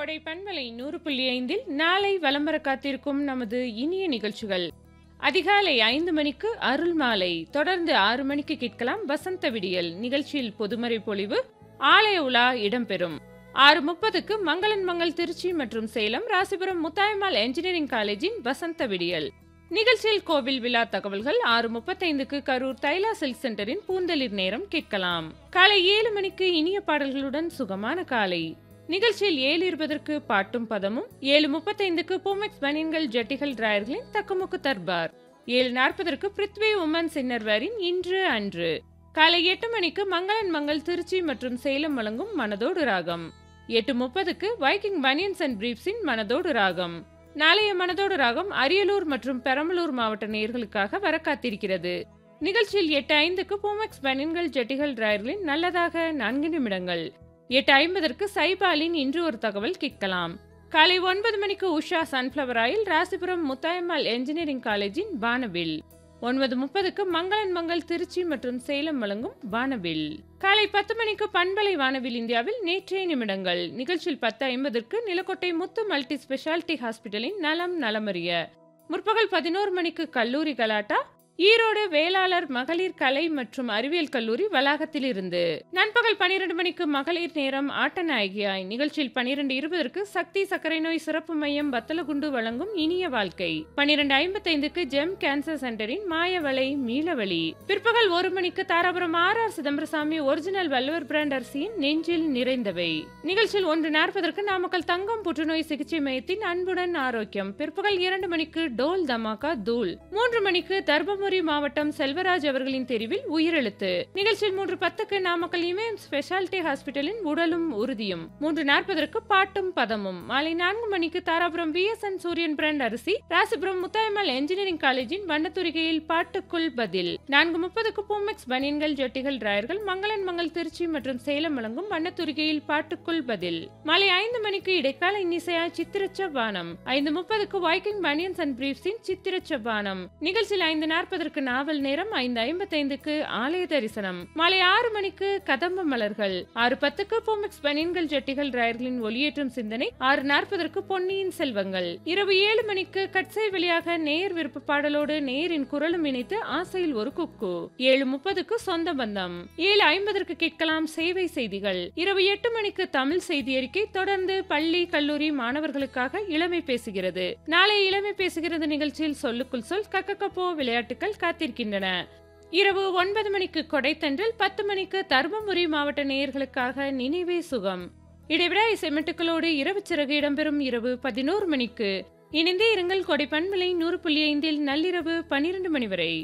கோடை பண்பலை நூறு புள்ளி ஐந்தில் நாளை வலம் வர காத்திருக்கும் நமது இனிய நிகழ்ச்சிகள் அதிகாலை ஐந்து மணிக்கு அருள் மாலை தொடர்ந்து ஆறு மணிக்கு கேட்கலாம் வசந்த விடியல் நிகழ்ச்சியில் பொதுமறை பொழிவு ஆலய உலா இடம்பெறும் ஆறு முப்பதுக்கு மங்களன் மங்கள் திருச்சி மற்றும் சேலம் ராசிபுரம் முத்தாயம்மாள் என்ஜினியரிங் காலேஜின் வசந்த விடியல் நிகழ்ச்சியில் கோவில் விழா தகவல்கள் ஆறு முப்பத்தைந்துக்கு கரூர் தைலா சில்க் சென்டரின் பூந்தளிர் நேரம் கேட்கலாம் காலை ஏழு மணிக்கு இனிய பாடல்களுடன் சுகமான காலை நிகழ்ச்சியில் ஏழு இருபதற்கு பாட்டும் பதமும் ஏழு முப்பத்தைந்துக்கு பூமெக்ஸ் பனியன்கள் ஜட்டிகள் டிராயர்களின் தக்குமுக்கு தர்பார் ஏழு நாற்பதற்கு பிருத்வி உமன் சின்னர்வாரின் இன்று அன்று காலை எட்டு மணிக்கு மங்களன் மங்கள் திருச்சி மற்றும் சேலம் வழங்கும் மனதோடு ராகம் எட்டு முப்பதுக்கு வைக்கிங் பனியன்ஸ் அண்ட் பிரீப்ஸின் மனதோடு ராகம் நாளைய மனதோடு ராகம் அரியலூர் மற்றும் பெரம்பலூர் மாவட்ட நேயர்களுக்காக வர காத்திருக்கிறது நிகழ்ச்சியில் எட்டு ஐந்துக்கு பூமெக்ஸ் பனியன்கள் ஜட்டிகள் டிராயர்களின் நல்லதாக நான்கு நிமிடங்கள் எட்டு ஐம்பதற்கு சைபாலின் இன்று ஒரு தகவல் கேட்கலாம் காலை ஒன்பது மணிக்கு Usha sunflower oil Rasipuram Muthayammal engineering காலேஜின் வானவில் ஒன்பது முப்பதுக்கு மங்களன் மங்கள் திருச்சி மற்றும் சேலம் வழங்கும் வானவில் காலை பத்து மணிக்கு பண்பலை வானவில் இந்தியாவில் நேற்றைய நிமிடங்கள் நிகழ்ச்சியில் பத்து ஐம்பதற்கு நிலக்கோட்டை முத்து மல்டி ஸ்பெஷாலிட்டி ஹாஸ்பிட்டலின் நலம் நலமறிய முற்பகல் பதினோரு மணிக்கு கல்லூரி கலாட்டா ஈரோடு வேளாளர் மகளிர் கலை மற்றும் அறிவியல் கல்லூரி வளாகத்தில் இருந்து நண்பகல் பனிரெண்டு மணிக்கு மகளிர் நேரம் ஆட்ட நாயகியாய் நிகழ்ச்சியில் பனிரெண்டு இருபதற்கு சக்தி சர்க்கரை நோய் சிறப்பு மையம் வத்தலகுண்டு வழங்கும் இனிய வாழ்க்கை பனிரெண்டு ஐம்பத்தைந்துக்கு ஜெம் கேன்சர் சென்டரின் மாயவளை மீளவழி பிற்பகல் ஒரு மணிக்கு Dharapuram R R Chidambarasamy original Valluvar brand அரிசியின் நெஞ்சில் நிறைந்தவை நிகழ்ச்சியில் ஒன்று நாற்பதற்கு நாமக்கல் தங்கம் புற்றுநோய் சிகிச்சை மையத்தின் அன்புடன் ஆரோக்கியம் பிற்பகல் இரண்டு மணிக்கு டோல் தமாகா தூள் மூன்று மணிக்கு தர்மபுரி தருமபுரி மாவட்டம் செல்வராஜ் அவர்களின் தெரிவில் உயிரெழுத்து நிகழ்ச்சியில் மூன்று பத்துக்கு நாமக்கல் இமயம் ஸ்பெஷாலிட்டி ஹாஸ்பிட்டலின் உடலும் உறுதியும் மூன்று நாற்பதற்கு பாட்டும் பதமும் மாலை நான்கு மணிக்கு Dharapuram V S N Suriyan brand அரிசி ராசிபுரம் முத்தாயம்மாள் என்ஜினியரிங் காலேஜின் வண்ணத்துரிகையில் பாட்டுக்குள் பதில் நான்கு முப்பதுக்கு பூமெக்ஸ் பனியன்கள் ஜட்டிகள் டிராயர்கள் மங்களன் மங்கள் திருச்சி மற்றும் சேலம் வழங்கும் வண்ணத்துரிகையில் பாட்டுக்குள் பதில் மாலை ஐந்து மணிக்கு இடைக்கால இன்னிசையா சித்திரச்ச வானம் ஐந்து முப்பதுக்கு வைக்கிங் பனியன்ஸ் அண்ட் பிரீப்ஸின் சித்திரச்ச வானம் நிகழ்ச்சியில் ஐந்து நாற்பது நாற்பதற்கு நாவல் நேரம் ஐந்து ஐம்பத்தைந்துக்கு ஆலய தரிசனம் மாலை ஆறு மணிக்கு கதம்ப மலர்கள் ஆறு பத்துக்கு பூமெக்ஸ் பனியன்கள் ஜட்டிகள் டிராயர்களின் ஒளியேற்றும் சிந்தனை ஆறு நாற்பதற்கு பொன்னியின் செல்வங்கள் இரவு ஏழு மணிக்கு கட்சை வழியாக நேர் விருப்ப பாடலோடு நேரின் குரலும் இணைத்து ஆசையில் ஒரு குக்கு ஏழு முப்பதுக்கு சொந்த பந்தம் ஏழு ஐம்பதற்கு கேட்கலாம் சேவை செய்திகள் இரவு எட்டு மணிக்கு தமிழ் செய்தி அறிக்கை தொடர்ந்து பள்ளி கல்லூரி மாணவர்களுக்காக இளமை பேசுகிறது நாளை இளமை பேசுகிறது நிகழ்ச்சியில் சொல்லுக்குள் சொல் கக்கக்கப்போ விளையாட்டுகள் காத்திருக்கின்றன இரவு ஒன்பது மணிக்கு கொடைத்தன்றல் பத்து மணிக்கு தருமபுரி மாவட்ட நேயர்களுக்காக நினைவே சுகம் இடைவிடா இசைமெட்டுக்களோடு இரவு சிறகு இடம்பெறும் இரவு பதினோரு மணிக்கு இணைந்தே இருங்கள் கொடை பண்பலை நூறு புள்ளி ஐந்தில் நள்ளிரவு பன்னிரண்டு மணி வரை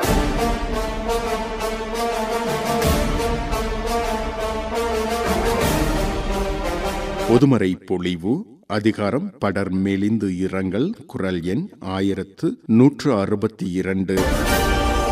பொதுமறை பொழிவு அதிகாரம் படர் மெலிந்து இரங்கல் குரல் எண் ஆயிரத்து நூற்று அறுபத்தி இரண்டு